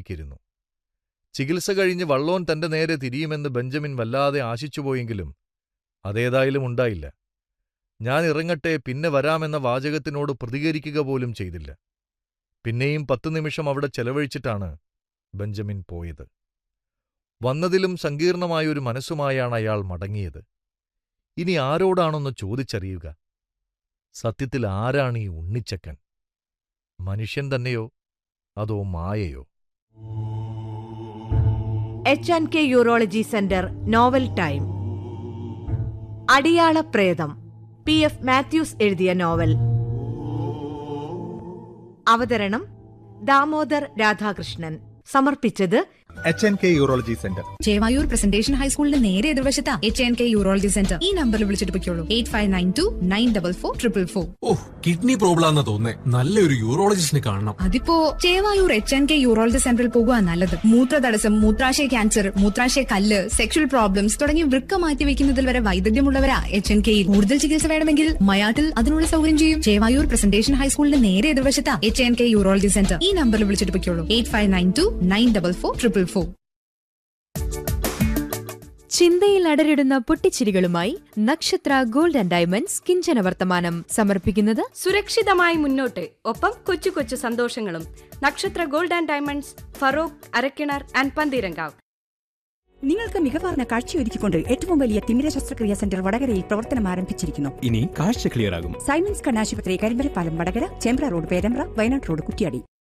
കസേരയിലേക്കിരുന്നു ചികിത്സ കഴിഞ്ഞ് വള്ളോൻ തന്റെ നേരെ തിരിയുമെന്ന് ബെഞ്ചമിൻ വല്ലാതെ ആശിച്ചുപോയെങ്കിലും അതേതായാലും ഉണ്ടായില്ല ഞാൻ ഇറങ്ങട്ടെ പിന്നെ വരാമെന്ന വാചകത്തിനോട് പ്രതികരിക്കുക പോലും ചെയ്തില്ല പിന്നെയും പത്തു നിമിഷം അവിടെ ചെലവഴിച്ചിട്ടാണ് ബെഞ്ചമിൻ പോയത് വന്നതിലും സങ്കീർണമായൊരു മനസ്സുമായാണ് അയാൾ മടങ്ങിയത് ഇനി ആരോടാണൊന്ന് ചോദിച്ചറിയുക സത്യത്തിൽ ആരാണ് ഈ ഉണ്ണിച്ചക്കൻ മനുഷ്യൻ തന്നെയോ അതോ മായയോ H and K urology centre novel time അടിയാള പ്രേതം പി എഫ് മാത്യൂസ് എഴുതിയ നോവൽ അവതരണം ദാമോദർ രാധാകൃഷ്ണൻ സമർപ്പിച്ചത് H N K urology centre Chevayur presentation ഹൈസ്കൂളിന്റെ നേരെ എതിർവശത്താ H N K urology centre ഈ നമ്പറിൽ വിളിച്ചിട്ട് പൊയ്ക്കോളൂ eight five nine two nine double four triple four ഓ കിഡ്നി പ്രോബ്ലം ആണെന്ന് തോന്നേ നല്ലൊരു യൂറോളജിസ്റ്റിനെ കാണണം അതിപ്പോ Chevayur H N K urology സെന്ററിൽ പോകുക നല്ലത് മൂത്രതടസ്സം മൂത്രാശയ ക്യാൻസർ മൂത്രാശയ കല്ല് സെക്ഷൽ പ്രോബ്ലംസ് തുടങ്ങിയ വൃക്ക മാറ്റി വെക്കുന്നതിൽ വരെ വൈദഗ്ധ്യമുള്ളവരാ എച്ച് എൻ കെയിൽ കൂടുതൽ ചികിത്സ വേണമെങ്കിൽ മയാട്ടിൽ അതിനുള്ള സൗകര്യം ചെയ്യും ചേവായൂർ പ്രസന്റേഷൻ ഹൈസ്കൂളിന്റെ നേരെ എതിർവശത്താ H N K urology centre ഈ നമ്പറിൽ വിളിച്ചിട്ട് പൊയ്ക്കോളൂ eight five nine two nine double four triple four ചിന്തയിൽ അടരിടുന്ന പൊട്ടിച്ചിരികളുമായി നക്ഷത്ര ഗോൾഡ് ആൻഡ് ഡയമണ്ട്സ് കിഞ്ചന വർത്തമാനം സമർപ്പിക്കുന്നത് സുരക്ഷിതമായി മുന്നോട്ട് ഒപ്പം കൊച്ചു കൊച്ചു സന്തോഷങ്ങളും Nakshatra gold and diamonds Feroke Arakkinar and Pantheerankavu നിങ്ങൾക്ക് മികവാർന്ന കാഴ്ചയൊരുക്കിക്കൊണ്ട് ഏറ്റവും വലിയ തിമിര ശസ്ത്രക്രിയാ സെന്റർ വടകരയിൽ പ്രവർത്തനം ആരംഭിച്ചിരിക്കുന്നു ഇനി കാഴ്ച ക്ലിയർ ആകും സൈമൺസ് കണ്ണാശുപത്രി കരിമ്പലപ്പാലം വടകര ചേമ്പ്ര റോഡ് പേരമ്പ്ര വയനാട് റോഡ് കുറ്റിയാടി